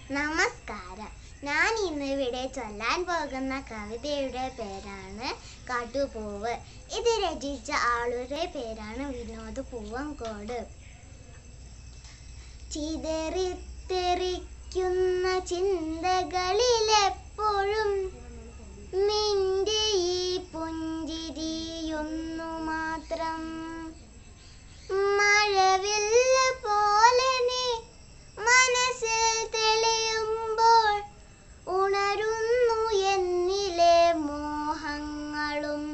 നമസ്കാരം ഞാൻ ഇന്ന് ഇവിടെ ചൊല്ലാൻ പോകുന്ന കവിതയുടെ പേരാണ് കാട്ടുപൂവ് ഇത് രചിച്ച ആളുടെ പേരാണ് വിനോദ് പൂവങ്കോട് ചിതറിത്തെറിക്കുന്ന ചിന്തകളിലെപ്പോഴും നിന്റെ ഈ പുഞ്ചിരിയൊന്നു മാത്രം മഴവില്ല പോലെ നീ മനസ്സിൽ തെളിയുമ്പോൾ ഉണരുന്നു എന്നിലെ മോഹങ്ങളും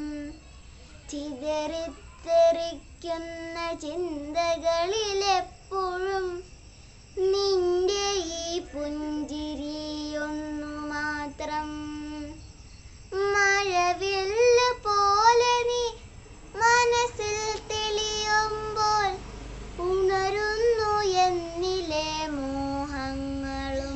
ചിതറിത്തെറിക്കുന്ന ചിന്തകളിലെപ്പോഴും നിന്റെ ഈ പുഞ്ചിരിയൊന്നു മാത്രം മഴവില്ല പോലെ നീ മനസ്സിൽ തെളിയുമ്പോൾ ഉണരുന്നു എന്നിലെ മോഹങ്ങളും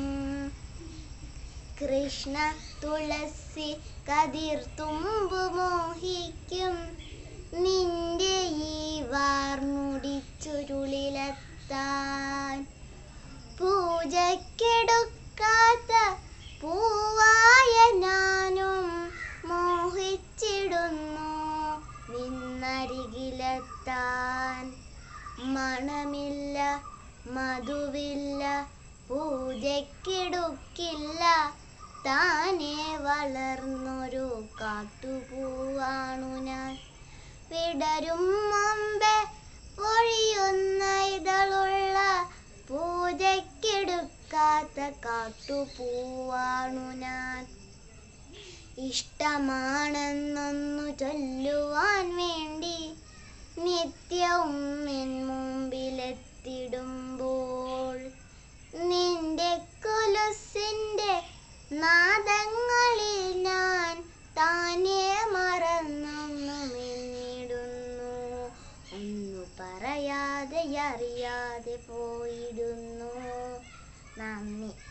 കൃഷ്ണ തുളസി കതിർ തുമ്പു മോഹിക്കും നിന്റെ ഈ വാർമുടിച്ചുരുളിലെത്താൻ പൂജക്കെടുക്കാത്ത പൂവായ ഞാനും മോഹിച്ചിടുന്നു നിന്നരികിലെത്താൻ മണമില്ല മധുവില്ല പൂജക്കെടുക്കില്ല താനെ വളർന്നൊരു കാട്ടുപൂവാണു ഞാൻ വിടരും മുമ്പേ പൊഴിയുന്ന ഇതളുള്ള പൂജക്കെടുക്കാത്ത കാട്ടുപൂവാണു ഞാൻ ഇഷ്ടമാണെന്നൊന്നു ചൊല്ലുവാൻ വേണ്ടി നിത്യവും എൻ മുമ്പിലെത്തിടുമ്പോൾ നിന്റെ കൊലുസിന്റെ നാദങ്ങളിൽ ഞാൻ താനെ മറന്നൊന്നു മിന്നിടുന്നു ഒന്നു പറയാതെ അറിയാതെ പോയിടുന്നു നന്ദി